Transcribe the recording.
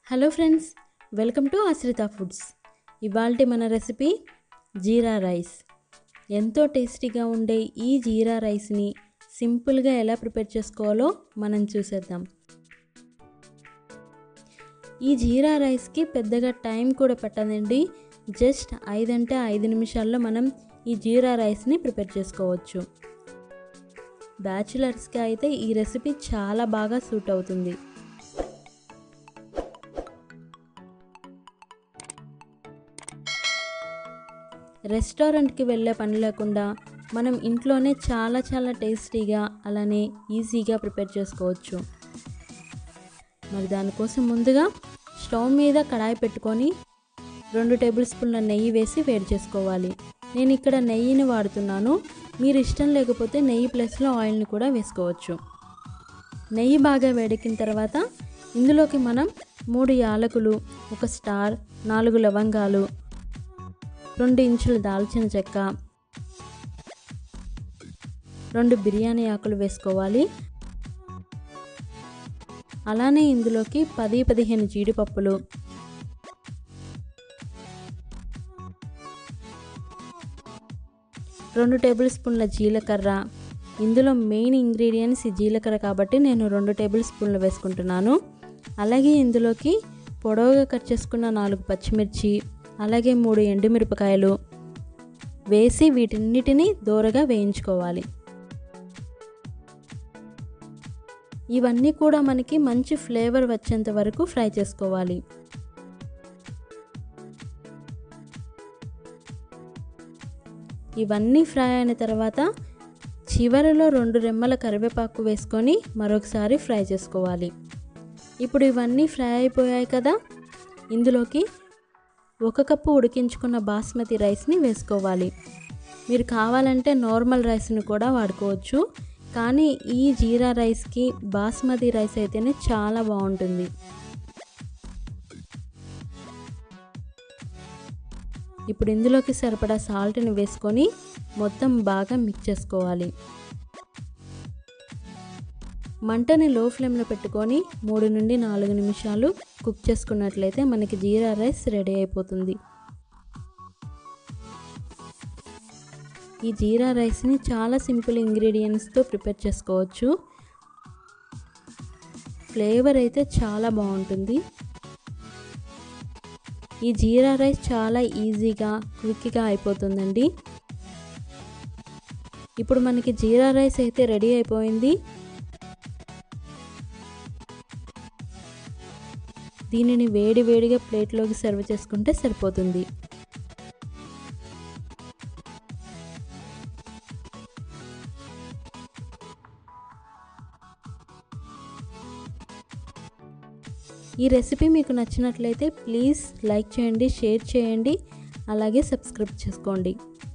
hello friends welcome to Ashrita foods ఇవాళ మన recipe జీరా rice ఎంతో టేస్టీగా ఉండే ఈ జీరా రైస్ని సింపుల్గా ఎలా ప్రిపేర్ చేసుకోవాలో మనం చూసేద్దాం ఈ జీరా రైస్కి పెద్దగా టైం కూడా పట్టదండి జస్ట్ ఐదంటే ఐదు నిమిషాల్లో మనం ఈ జీరా రైస్ని ప్రిపేర్ చేసుకోవచ్చు బ్యాచులర్స్కి అయితే ఈ రెసిపీ చాలా బాగా సూట్ అవుతుంది రెస్టారెంట్కి వెళ్ళే పని లేకుండా మనం ఇంట్లోనే చాలా చాలా టేస్టీగా అలానే ఈజీగా ప్రిపేర్ చేసుకోవచ్చు మరి దానికోసం ముందుగా స్టవ్ మీద కడాయి పెట్టుకొని రెండు టేబుల్ స్పూన్ల నెయ్యి వేసి వేడి చేసుకోవాలి నేను ఇక్కడ నెయ్యిని వాడుతున్నాను మీరు ఇష్టం లేకపోతే నెయ్యి ప్లస్లో ఆయిల్ని కూడా వేసుకోవచ్చు నెయ్యి బాగా వేడెక్కిన తర్వాత ఇందులోకి మనం మూడు యాలకులు ఒక స్టార్ నాలుగు లవంగాలు రెండు ఇంచుల దాల్చిన చెక్క రెండు బిర్యానీ ఆకులు వేసుకోవాలి అలానే ఇందులోకి పది పదిహేను జీడిపప్పులు రెండు టేబుల్ స్పూన్ల జీలకర్ర ఇందులో మెయిన్ ఇంగ్రీడియంట్స్ ఈ జీలకర్ర కాబట్టి నేను రెండు టేబుల్ స్పూన్లు వేసుకుంటున్నాను అలాగే ఇందులోకి పొడవుగా కట్ చేసుకున్న నాలుగు పచ్చిమిర్చి అలాగే మూడు ఎండుమిరపకాయలు వేసి వీటన్నిటిని దూరగా వేయించుకోవాలి ఇవన్నీ కూడా మనకి మంచి ఫ్లేవర్ వచ్చేంత వరకు ఫ్రై చేసుకోవాలి ఇవన్నీ ఫ్రై అయిన తర్వాత చివరిలో రెండు రెమ్మల కరివేపాకు వేసుకొని మరొకసారి ఫ్రై చేసుకోవాలి ఇప్పుడు ఇవన్నీ ఫ్రై అయిపోయాయి కదా ఇందులోకి ఒక కప్పు ఉడికించుకున్న బాస్మతి రైస్ని వేసుకోవాలి మీరు కావాలంటే నార్మల్ రైస్ని కూడా వాడుకోవచ్చు కానీ ఈ జీరా రైస్కి బాస్మతి రైస్ అయితేనే చాలా బాగుంటుంది ఇప్పుడు ఇందులోకి సరిపడా సాల్ట్ని వేసుకొని మొత్తం బాగా మిక్స్ చేసుకోవాలి మంటని లో ఫ్లేమ్లో పెట్టుకొని మూడు నుండి నాలుగు నిమిషాలు కుక్ చేసుకున్నట్లయితే మనకి జీరా రైస్ రెడీ అయిపోతుంది ఈ జీరా రైస్ని చాలా సింపుల్ ఇంగ్రీడియంట్స్తో ప్రిపేర్ చేసుకోవచ్చు ఫ్లేవర్ అయితే చాలా బాగుంటుంది ఈ జీరా రైస్ చాలా ఈజీగా క్విక్గా అయిపోతుందండి ఇప్పుడు మనకి జీరా రైస్ అయితే రెడీ అయిపోయింది దీనిని వేడి వేడిగా ప్లేట్లోకి సర్వ్ చేసుకుంటే సరిపోతుంది ఈ రెసిపీ మీకు నచ్చినట్లయితే ప్లీజ్ లైక్ చేయండి షేర్ చేయండి అలాగే సబ్స్క్రైబ్ చేసుకోండి